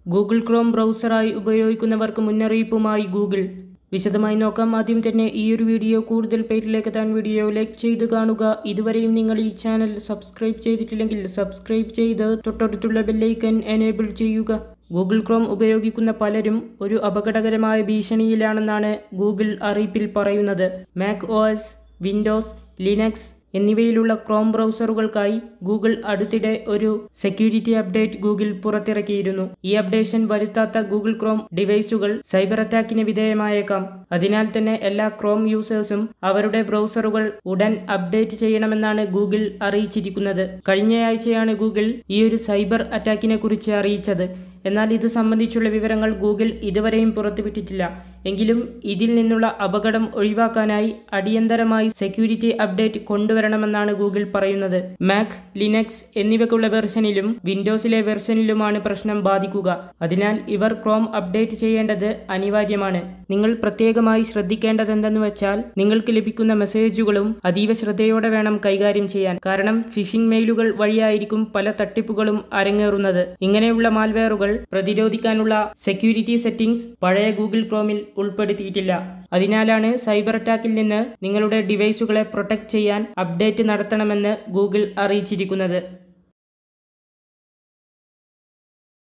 Google Chrome ബ്രൗസറായി ഉപയോഗിക്കുന്നവർക്ക് മുന്നറിയിപ്പുമായി Google വിശദമായി നോക്കാം ആദ്യം തന്നെ ഈ ഒരു വീഡിയോ കൂടുതൽ പേരിലേക്ക് എത്താൻ വീഡിയോ ലൈക്ക് ചെയ്ത് കാണുക ഇതുവരെയും നിങ്ങൾ ഈ ചാനൽ സബ്സ്ക്രൈബ് ചെയ്തിട്ടില്ലെങ്കിൽ സബ്സ്ക്രൈബ് ചെയ്ത് തൊട്ടടുത്തുള്ള ബെല്ലൈക്കൻ എനേബിൾ ചെയ്യുക ഗൂഗിൾ ക്രോം ഉപയോഗിക്കുന്ന പലരും ഒരു അപകടകരമായ ഭീഷണിയിലാണെന്നാണ് ഗൂഗിൾ അറിയിപ്പിൽ പറയുന്നത് Mac O S Windows Linux എന്നിവയിലുള്ള ക്രോം ബ്രൗസറുകൾക്കായി ഗൂഗിൾ അടുത്തിടെ ഒരു സെക്യൂരിറ്റി അപ്ഡേറ്റ് ഗൂഗിൾ പുറത്തിറക്കിയിരുന്നു ഈ അപ്ഡേഷൻ വരുത്താത്ത ഗൂഗിൾ ക്രോം ഡിവൈസുകൾ സൈബർ അറ്റാക്കിന് വിധേയമായേക്കാം അതിനാൽ തന്നെ എല്ലാ ക്രോം യൂസേഴ്സും അവരുടെ ബ്രൗസറുകൾ ഉടൻ അപ്ഡേറ്റ് ചെയ്യണമെന്നാണ് ഗൂഗിൾ അറിയിച്ചിരിക്കുന്നത് കഴിഞ്ഞയാഴ്ചയാണ് ഗൂഗിൾ ഈ ഒരു സൈബർ അറ്റാക്കിനെ കുറിച്ച് അറിയിച്ചത് എന്നാൽ ഇത് സംബന്ധിച്ചുള്ള വിവരങ്ങൾ ഗൂഗിൾ ഇതുവരെയും പുറത്തുവിട്ടിട്ടില്ല എങ്കിലും ഇതിൽ നിന്നുള്ള അപകടം ഒഴിവാക്കാനായി അടിയന്തരമായി സെക്യൂരിറ്റി അപ്ഡേറ്റ് കൊണ്ടുവരണമെന്നാണ് ഗൂഗിൾ പറയുന്നത് മാക് ലിനക്സ് എന്നിവയ്ക്കുള്ള വെർഷനിലും വിൻഡോസിലെ വെർഷനിലുമാണ് പ്രശ്നം ബാധിക്കുക അതിനാൽ ഇവർ ക്രോം അപ്ഡേറ്റ് ചെയ്യേണ്ടത് അനിവാര്യമാണ് നിങ്ങൾ പ്രത്യേകമായി ശ്രദ്ധിക്കേണ്ടതെന്തെന്ന് വെച്ചാൽ നിങ്ങൾക്ക് ലഭിക്കുന്ന മെസ്സേജുകളും അതീവ ശ്രദ്ധയോടെ വേണം കൈകാര്യം ചെയ്യാൻ കാരണം ഫിഷിംഗ് മെയിലുകൾ വഴിയായിരിക്കും പല തട്ടിപ്പുകളും അരങ്ങേറുന്നത് ഇങ്ങനെയുള്ള മാൽവെയറുകൾ പ്രതിരോധിക്കാനുള്ള സെക്യൂരിറ്റി സെറ്റിംഗ്സ് പഴയ ഗൂഗിൾ ക്രോമിൽ ഉൾപ്പെടുത്തിയിട്ടില്ല അതിനാലാണ് സൈബർ അറ്റാക്കിൽ നിന്ന് നിങ്ങളുടെ ഡിവൈസുകളെ പ്രൊട്ടക്ട് ചെയ്യാൻ അപ്ഡേറ്റ് നടത്തണമെന്ന് ഗൂഗിൾ അറിയിച്ചിരിക്കുന്നത്